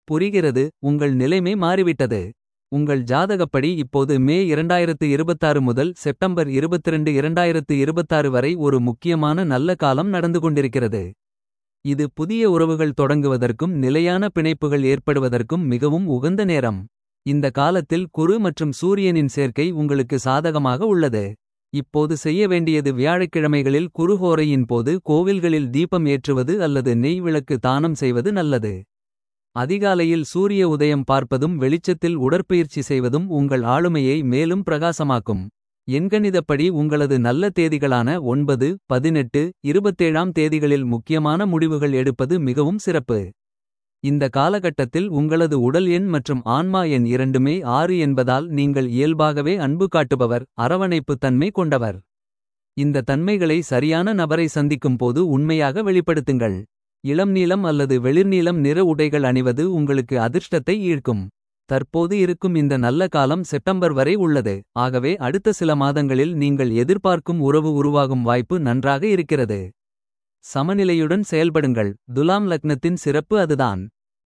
புரிகிறது உங்கள் நிலைமை மாறிவிட்டது உங்கள் ஜாதகப்படி இப்போது மே 2026 முதல் செப்டம்பர் 22 2026 வரை ஒரு முக்கியமான நல்ல காலம் நடந்து கொண்டிருக்கிறது இது புதிய உறவுகள் தொடங்குவதற்கும் நிலையான பிணைப்புகள் ஏற்படுவதற்கும் மிகவும் உகந்த நேரம் இந்த காலத்தில் குரு மற்றும் சூரியனின் சேர்க்கை உங்களுக்கு சாதகமாக உள்ளது இப்போது செய்ய வேண்டியது வியாழக்கிழமைகளில் குருஹோரையின் போது கோவில்களில் தீபம் ஏற்றுவது அல்லது நெய் விளக்கு தானம் செய்வது நல்லது அதிகாலையில் சூரிய உதயம் பார்ப்பதும் வெளிச்சத்தில் உடற்பயிற்சி செய்வதும் உங்கள் ஆளுமையை மேலும் பிரகாசமாக்கும் எண்கணிதப்படி உங்களது நல்ல தேதிகளான ஒன்பது பதினெட்டு இருபத்தேழாம் தேதிகளில் முக்கியமான முடிவுகள் எடுப்பது மிகவும் சிறப்பு இந்த காலகட்டத்தில் உங்களது உடல் எண் மற்றும் ஆன்மா எண் இரண்டுமே ஆறு என்பதால் நீங்கள் இயல்பாகவே அன்பு காட்டுபவர் அரவணைப்பு தன்மை கொண்டவர் இந்த தன்மைகளை சரியான நபரை சந்திக்கும் போது உண்மையாக வெளிப்படுத்துங்கள் இளம் நீலம் அல்லது வெளிர்நீலம் நிற உடைகள் அணிவது உங்களுக்கு அதிர்ஷ்டத்தை ஈர்க்கும் தற்போது இருக்கும் இந்த நல்ல காலம் செப்டம்பர் வரை உள்ளது ஆகவே அடுத்த சில மாதங்களில் நீங்கள் எதிர்பார்க்கும் உறவு உருவாகும் வாய்ப்பு நன்றாக இருக்கிறது சமநிலையுடன் செயல்படுங்கள் துலாம் லக்னத்தின் சிறப்பு அதுதான்